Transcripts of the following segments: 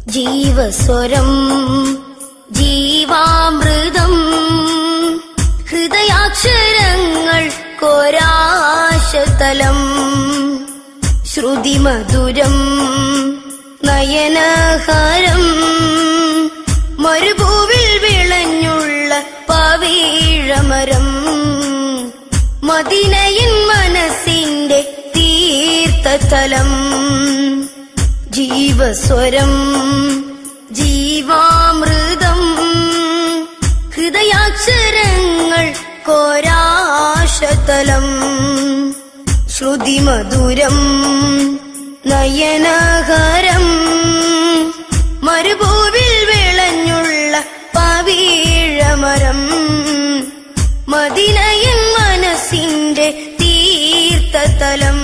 ജീവസ്വരം ജീവാമൃതം ഹൃദയാക്ഷരങ്ങൾ കോരാശതലം ശ്രുതിമധുരം നയനഹാരം മരുഭൂവിൽ വിളഞ്ഞുള്ള പവീഴമരം മദിനയൻ മനസ്സിന്റെ തീർത്ഥതലം ജീവസ്വരം ജീവാമൃതം ഹൃദയാക്ഷരങ്ങൾ കോരാശതലം ശ്രുതിമധുരം നയനഹരം മരുഭൂവിൽ വിളഞ്ഞുള്ള പവീഴമരം മദിനയൻ മനസ്സിന്റെ തീർത്ഥതലം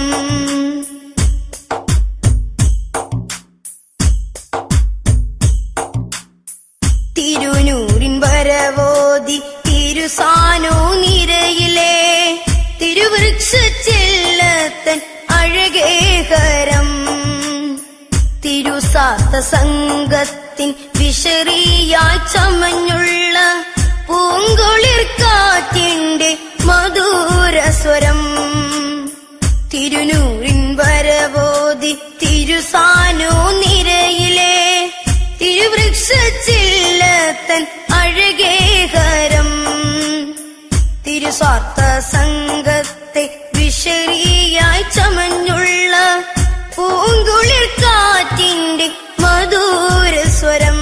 തിരുനൂറിൻ വരവോതി തിരുസാനോ നിരയിലെ തിരുവൃക്ഷ ചെല്ലത്തൻ അഴകേകരം തിരുസാത്ത സംഘത്തിൻ വിശറിയായി ചമഞ്ഞുള്ള പൂങ്കുളിർ കാറ്റിന്റെ മധുരസ്വരം തിരുനൂറിൻ വരവോതി തിരുസാനോ നിരയിലെ തിരുവൃക്ഷ ചില്ലത്തൻ അഴകേകരം തിരുസ്വാർത്ഥ സംഘത്തെ വിശറിയായി ചമഞ്ഞുള്ള പൂങ്കുളിർ കാറ്റിന്റെ മധുരസ്വരം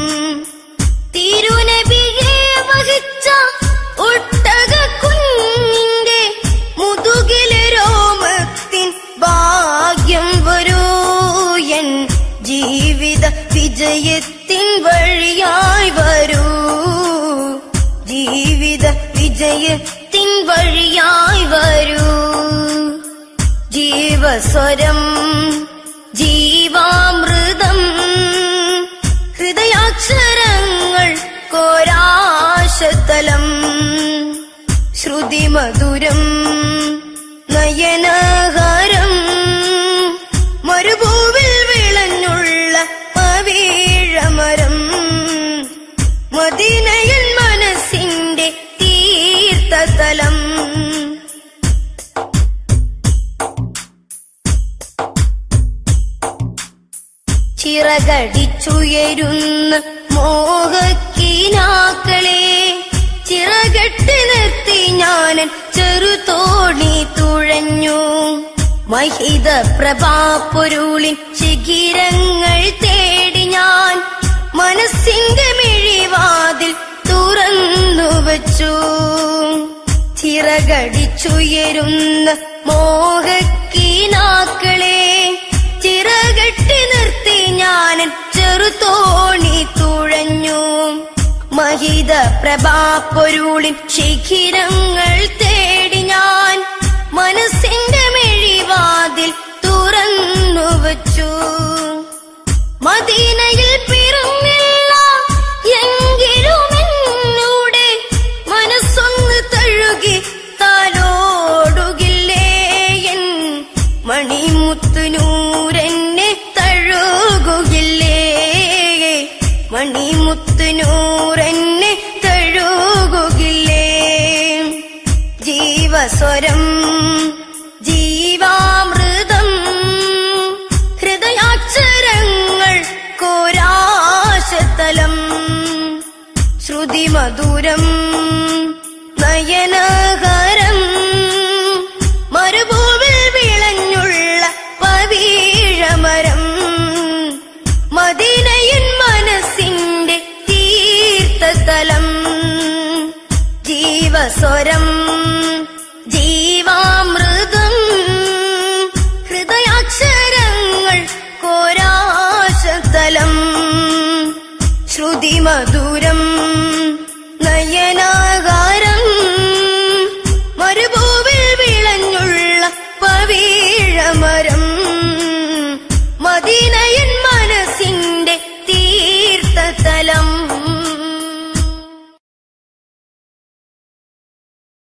തിരുനബിയെ വഹിച്ച ഒട്ടക കുഞ്ഞിന്റെ മുതുകിലെ രോമത്തിൻ ഭാഗ്യം വരൂ എൻ ജീവിത വിജയത്തിൻ വഴിയായി വരൂ ജീവിത വിജയത്തിൻ വഴിയായി വരൂ ജീവസ്വരം ജീവാമൃതം ഹൃദയാക്ഷരങ്ങൾ കോരാശതലം ശ്രുതിമധുരം നയനഹരം മരുഭൂവിൽ വിളഞ്ഞുള്ള പവീഴമരം മദിനയൻ മനസ്സിന്റെ തീർത്ഥതലം ചിറകടിച്ചുയരുന്ന മോഹക്കിനാക്കളെ ചിറകെട്ട് നിർത്തി ഞാനൻ ചെറുതോണി തുഴഞ്ഞു മഹിത പ്രഭാപൊരുളിൻ ശിഖിരങ്ങൾ തേടി ഞാൻ മനസ്സിന്റെ മിഴിവാതിൽ തുറന്നു വച്ചു ചിറകടിച്ചുയരുന്ന മോഹക്കിനാക്കളെ ചിറകെട്ടി നിർത്തി ഞാനൻ ചെറുതോണി തുഴഞ്ഞു മഹിത പ്രഭാപൊരുളിൻ ശിഖിരങ്ങൾ തേടി ഞാൻ മനസ്സിന്റെ മിഴിവാതിൽ തുറന്നു വച്ചു മദീനയിൽ പിറന്നില്ല എങ്കിലും എന്നൂടെ മനസ്സൊന്ന് തഴുകി താലോടുകില്ലേ എൻ മണിമുത്തുനൂരെന്നെ തഴുകുകില്ലേ മണിമുത്തുനൂരെന്നെ തഴുകുകില്ലേ ജീവസ്വരം ജീവാമൃതം ഹൃദയാക്ഷരങ്ങൾ കോരാശതലം ശ്രുതിമധുരം നയനഹരം മരുഭൂവിൽ വിളഞ്ഞുള്ള പവീഴമരം മദിനയൻ മനസ്സിന്റെ തീർത്ഥതലം ജീവസ്വരം ജീവാമൃതം ഹൃദയാക്ഷരങ്ങൾ കോരാശതലം ശ്രുതിമധുരം